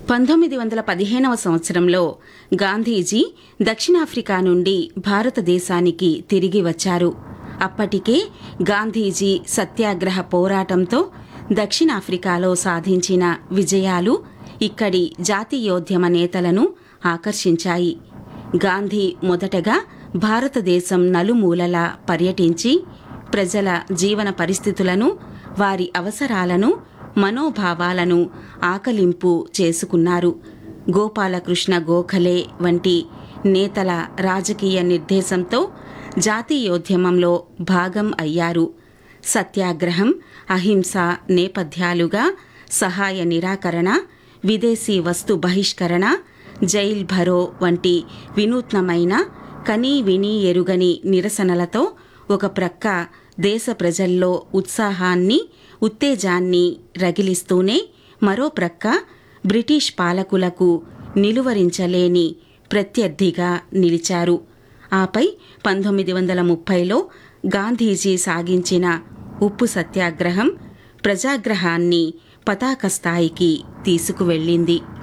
పంతొమ్మిది వందల పదిహేనవ సంవత్సరంలో గాంధీజీ దక్షిణాఫ్రికా నుండి భారతదేశానికి తిరిగి వచ్చారు అప్పటికే గాంధీజీ సత్యాగ్రహ పోరాటంతో దక్షిణాఫ్రికాలో సాధించిన విజయాలు ఇక్కడి జాతీయోద్యమ నేతలను ఆకర్షించాయి గాంధీ మొదటగా భారతదేశం నలుమూలలా పర్యటించి ప్రజల జీవన పరిస్థితులను వారి అవసరాలను మనోభావాలను ఆకలింపు చేసుకున్నారు గోపాలకృష్ణ గోఖలే వంటి నేతల రాజకీయ నిర్దేశంతో జాతీయోద్యమంలో భాగం అయ్యారు సత్యాగ్రహం అహింస నేపథ్యాలుగా సహాయ నిరాకరణ విదేశీ వస్తు బహిష్కరణ జైల్ భరో వంటి వినూత్నమైన కనీ విని ఎరుగని నిరసనలతో ఒక ప్రక్క దేశ ప్రజల్లో ఉత్సాహాన్ని ఉత్తేజాన్ని రగిలిస్తూనే మరో ప్రక్క బ్రిటిష్ పాలకులకు నిలువరించలేని ప్రత్యర్థిగా నిలిచారు ఆపై పంతొమ్మిది వందల ముప్పైలో గాంధీజీ సాగించిన ఉప్పు సత్యాగ్రహం ప్రజాగ్రహాన్ని పతాక స్థాయికి తీసుకువెళ్ళింది